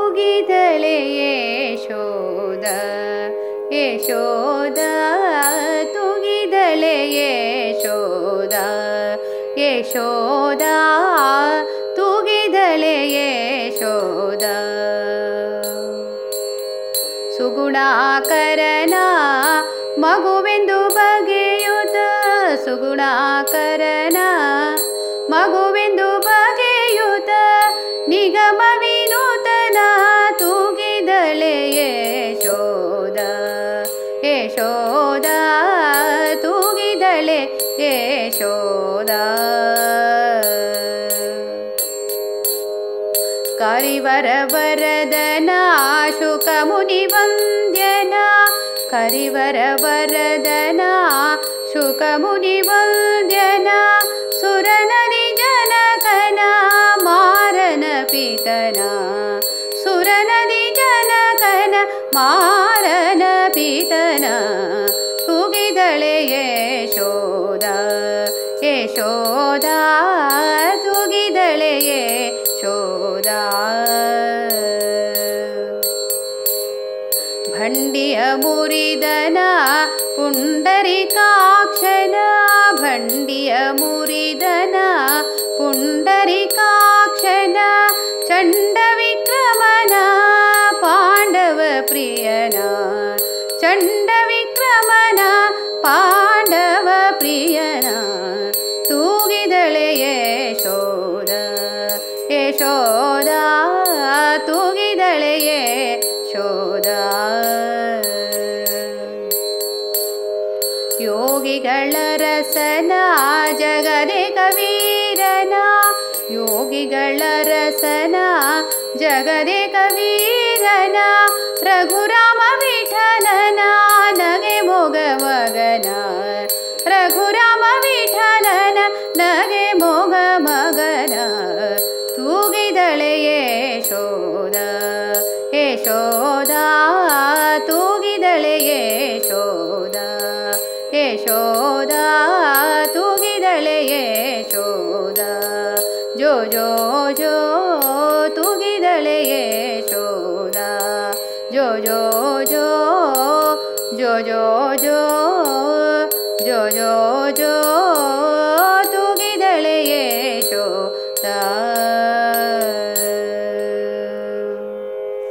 ತೂಗಿದಳೆ ಯಶೋದ ಯಶೋದ ತೂಗಿದಳೆ ಯಶೋದ ಯಶೋದ ತೂಗಿದಳೆ ಯಶೋದ ಸುಗುಣಾಕರನ ಮಗುವೆಂದು ಬಗೆಯುತ ಸುಗುಣಾಕರನ ಮಗುವೆಂದು ಬಗೆಯುತ ನಿಗಮ ವಿನೂತನ ತೂಗಿದಳೆ ಯಶೋದ ಯಶೋದ ತೂಗಿದಳೆ ಯಶೋದ ಕರಿವರ ವರದನ ಶುಕ ಮುನಿ ವಂದ್ಯನ ಕರಿವರ ವರದನ ಶುಕ ಮುನಿ ವಂದ್ಯನ ಸುರನದಿ ಜನಕನ ಮಾರನ ಪಿತನ ಸುರನದಿ ಜನಕನ ಮಾರನ ಪಿತನ ತುಗಿದಳೆ ಯಶೋದ ಯಶೋದ ತುಗಿದಳೆ ಯಶೋದ ಭಂಡಿಯ ಮುರಿದನ ಪುಂಡರಿಕಾಕ್ಷನ ಭಂಡಿಯ ಮುರಿದನ ಪುಂಡರಿಕಾಕ್ಷನ ಚಂಡ ವಿಕ್ರಮನ ಪಾಂಡವ ಪ್ರಿಯನ ಚಂಡ ವಿಕ್ರಮನ ಪಾಂಡವ ಪ್ರಿಯನ ತೂಗಿದಳೆ ಯಶೋದ ಯಶೋದ ತೂಗಿದಳೆ ಯಶೋದ ಯೋಗಿಗಳ ರಸನ ಜಗದೆ ಕವೀರನ ಯೋಗಿಗಳ ರಸನ ಜಗದೆ ಕವೀರನ ರಘುರಾಮ ವಿಠಲನ ನಗೆ ಮೊಗವಗನ ರಘುರಾಮ ವಿಠಲನ ನಗೆ ಮೊಗ ಮಗನ ತೂಗಿದಳೆ ಯಶೋದ ಯಶೋದ ತೂಗಿದಳೆ ಯಶೋದ ಯಶೋದ ತೂಗಿದಳೆ ಯಶೋದ ಜೋ ಜೋ ಜೋ ತೂಗಿದಳೆ ಯಶೋದ ಜೋ ಜೋ ಜೋ ಜೋ ಜೋ ಜೋ ಜೋ ಜೋ ಜೋ